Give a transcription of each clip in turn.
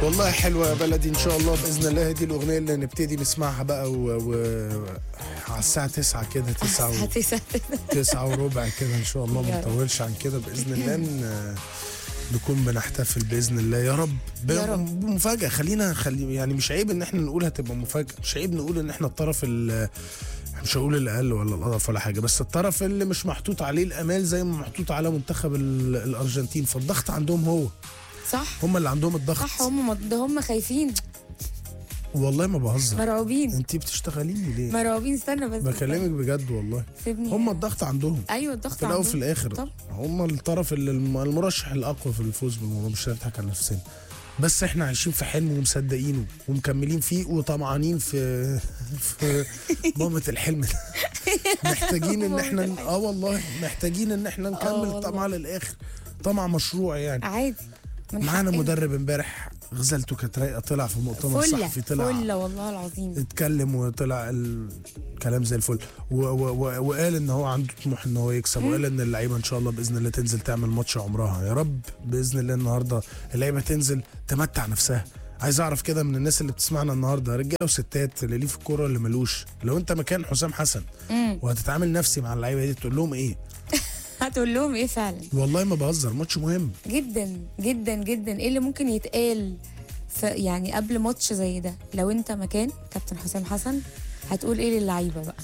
والله حلوه يا بلدي ان شاء الله باذن الله دي الاغنيه اللي نبتدي نسمعها بقى و... و... على الساعه 9 كده 9 و... هتسعد 9 وربع كده ان شاء الله يا ما رب. نطولش عن كده باذن الله ن... نكون بنحتفل باذن الله يا رب ب... يا رب. بمفاجاه خلينا خلي يعني مش عيب ان احنا نقول هتبقى مفاجاه مش عيب نقول ان احنا الطرف ال... مش هقول الاقل ولا الاضعف ولا حاجه بس الطرف اللي مش محطوط عليه الامال زي ما محطوط على منتخب ال... الارجنتين فالضغط عندهم هو صح هم اللي عندهم الضغط صح هم ده هم خايفين والله ما بهزر مرعوبين انت بتشتغليني ليه مرعوبين استنى بس بكلمك بجد والله سيبني هم الضغط عندهم ايوه الضغط في الاول وفي عندهم. الاخر طب هم الطرف اللي الم- المرشح الاقوى في الفوز بالموضوع مش هنضحك على نفسنا بس احنا عايشين في حلم ومصدقينه ومكملين فيه وطمعانين في في ضمة الحلم ده محتاجين ان احنا ضمة الحلم. اه والله محتاجين ان احنا نكمل والله. طمع للاخر طمع مشروع يعني عادي من معانا حقنا. مدرب امبارح غزلته كانت رايقه طلع في مؤتمر فله صحفي طلع فله والله العظيم اتكلم وطلع الكلام زي الفل و و و وقال ان هو عنده طموح ان هو يكسب وقال ان اللعيبه ان شاء الله باذن الله تنزل تعمل ماتش عمرها يا رب باذن الله النهارده اللعيبه تنزل تمتع نفسها عايز اعرف كده من الناس اللي بتسمعنا النهارده رجاله وستات اللي ليه في الكوره اللي ملوش لو انت مكان حسام حسن مم. وهتتعامل نفسي مع اللعيبه دي تقول لهم ايه هتقول لهم ايه فعلا والله ما بهزر ماتش مهم جدا جدا جدا ايه اللي ممكن يتقال في يعني قبل ماتش زي ده لو انت مكان كابتن حسام حسن هتقول ايه للعيبه بقى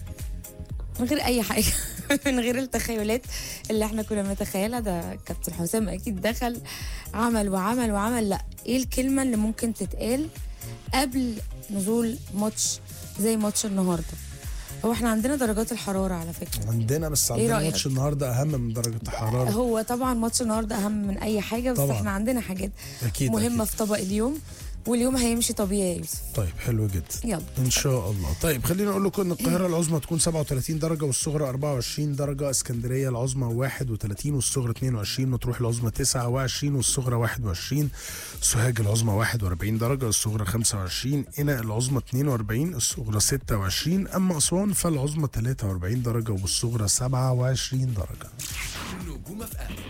من غير اي حاجه من غير التخيلات اللي احنا كنا بنتخيلها ده كابتن حسام اكيد دخل عمل وعمل وعمل لا ايه الكلمه اللي ممكن تتقال قبل نزول ماتش زي ماتش النهارده هو احنا عندنا درجات الحراره على فكره عندنا بس إيه عندنا رأيك؟ ماتش النهارده اهم من درجه الحراره هو طبعا ماتش النهارده اهم من اي حاجه بس طبعاً. احنا عندنا حاجات اكيد مهمه أكيد. في طبق اليوم واليوم هيمشي طبيعي يا يوسف طيب حلو جدا يلا ان شاء الله طيب خلينا اقول لكم ان القاهره العظمى تكون 37 درجه والصغرى 24 درجه اسكندريه العظمى 31 والصغرى 22 مطروح العظمى 29 والصغرى 21 سوهاج العظمى 41 درجه الصغرى 25 قنا العظمى 42 الصغرى 26 اما اسوان فالعظمى 43 درجه والصغرى 27 درجه نجوم اف ام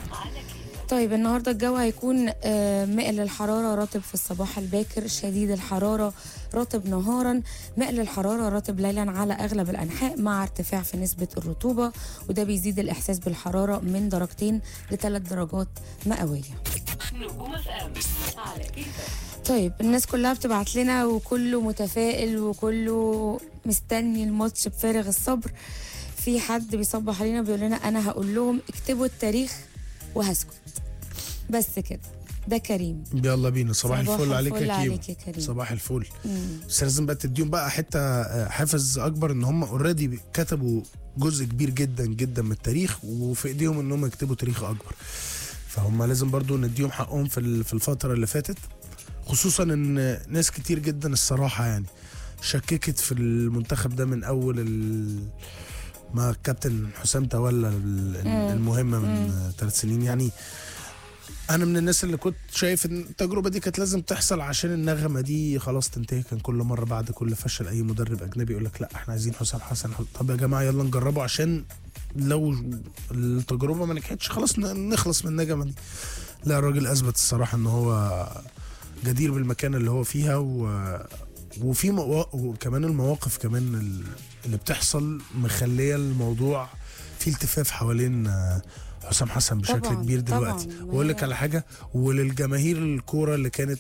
طيب النهارده الجو هيكون آه، مائل للحراره رطب في الصباح الباكر شديد الحراره رطب نهارا مائل للحراره رطب ليلا على اغلب الانحاء مع ارتفاع في نسبه الرطوبه وده بيزيد الاحساس بالحراره من درجتين لثلاث درجات مئويه نجوم اف ام على كيفك طيب الناس كلها بتبعت لنا وكله متفائل وكله مستني الماتش بفارغ الصبر في حد بيصبح علينا بيقول لنا انا هقول لهم اكتبوا التاريخ وهسكت بس كده ده كريم يلا بينا صباح, صباح الفل عليك الفل يا كيمو عليك يا كريم. صباح الفل مم. بس لازم بقى تديهم بقى حته آه، حافز اكبر ان هم اوريدي كتبوا جزء كبير جدا جدا من التاريخ وفي ايديهم ان هم يكتبوا تاريخ اكبر فهم لازم برضو نديهم حقهم في ال- في الفتره اللي فاتت خصوصا ان ناس كتير جدا الصراحه يعني شككت في المنتخب ده من اول ال... ما الكابتن حسام تولى ال- ال- المهمه من ثلاث سنين يعني انا من الناس اللي كنت شايف ان التجربه دي كانت لازم تحصل عشان النغمه دي خلاص تنتهي كان كل مره بعد كل فشل اي مدرب اجنبي يقول لك لا احنا عايزين حسام حسن طب يا جماعه يلا نجربه عشان لو التجربه ما نجحتش خلاص ن- نخلص من النغمه دي لا الراجل اثبت الصراحه ان هو جدير بالمكان اللي هو فيها و وفي موا... وكمان المواقف كمان ال- اللي بتحصل مخليه الموضوع في التفاف حوالين آه، حسام حسن بشكل طبعاً، كبير طبعاً. دلوقتي ما واقول لك هي- على حاجه وللجماهير الكوره اللي كانت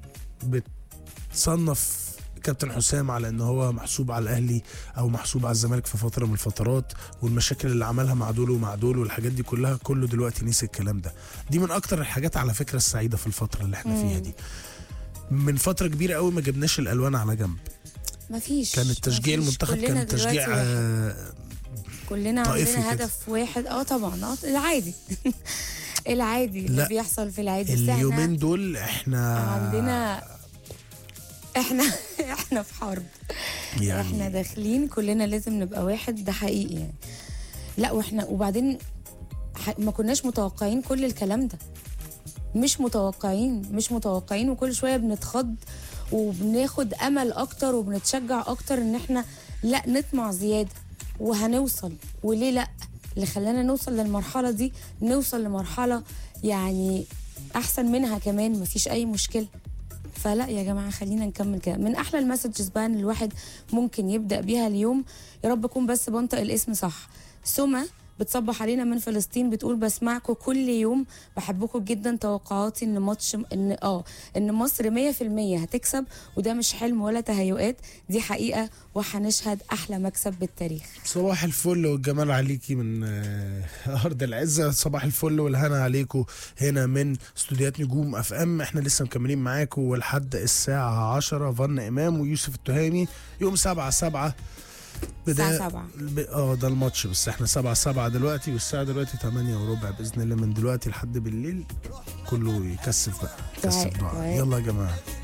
بتصنف كابتن حسام على ان هو محسوب على الاهلي او محسوب على الزمالك في فتره من الفترات والمشاكل اللي عملها مع دول ومع دول والحاجات دي كلها كله دلوقتي نسي الكلام ده دي من اكتر الحاجات على فكره السعيده في الفتره اللي احنا فيها دي من فتره كبيره قوي ما جبناش الالوان على جنب مفيش كان التشجيع مفيش. المنتخب كلنا كان تشجيع دلوقتي واحد. آه، كلنا طائفي عندنا كده. هدف واحد اه طبعا اه العادي العادي اللي لا. بيحصل في العادي بس احنا اليومين دول احنا عندنا احنا احنا في حرب يعني احنا داخلين كلنا لازم نبقى واحد ده حقيقي يعني لا واحنا وبعدين ح- ما كناش متوقعين كل الكلام ده مش متوقعين مش متوقعين وكل شويه بنتخض وبناخد امل اكتر وبنتشجع اكتر ان احنا لا نطمع زياده وهنوصل وليه لا اللي خلانا نوصل للمرحله دي نوصل لمرحله يعني احسن منها كمان مفيش اي مشكله فلا يا جماعه خلينا نكمل كده من احلى المسجز بقى ان الواحد ممكن يبدا بيها اليوم يا رب اكون بس بنطق الاسم صح سما بتصبح علينا من فلسطين بتقول بسمعكم كل يوم بحبكم جدا توقعاتي ان ماتش ان اه ان مصر 100% هتكسب وده مش حلم ولا تهيؤات دي حقيقه وهنشهد احلى مكسب بالتاريخ صباح الفل والجمال عليكي من آه، ارض العزه صباح الفل والهنا عليكم هنا من استوديوهات نجوم اف ام احنا لسه مكملين معاكم ولحد الساعه 10 فن امام ويوسف التهامي يوم 7 7 الساعة سبعة. ب- اه ده الماتش بس احنا 7 7 دلوقتي والساعه دلوقتي 8 وربع باذن الله من دلوقتي لحد بالليل كله يكثف بقى يكثف دعاء، دعاء دعاء. يلا يا جماعه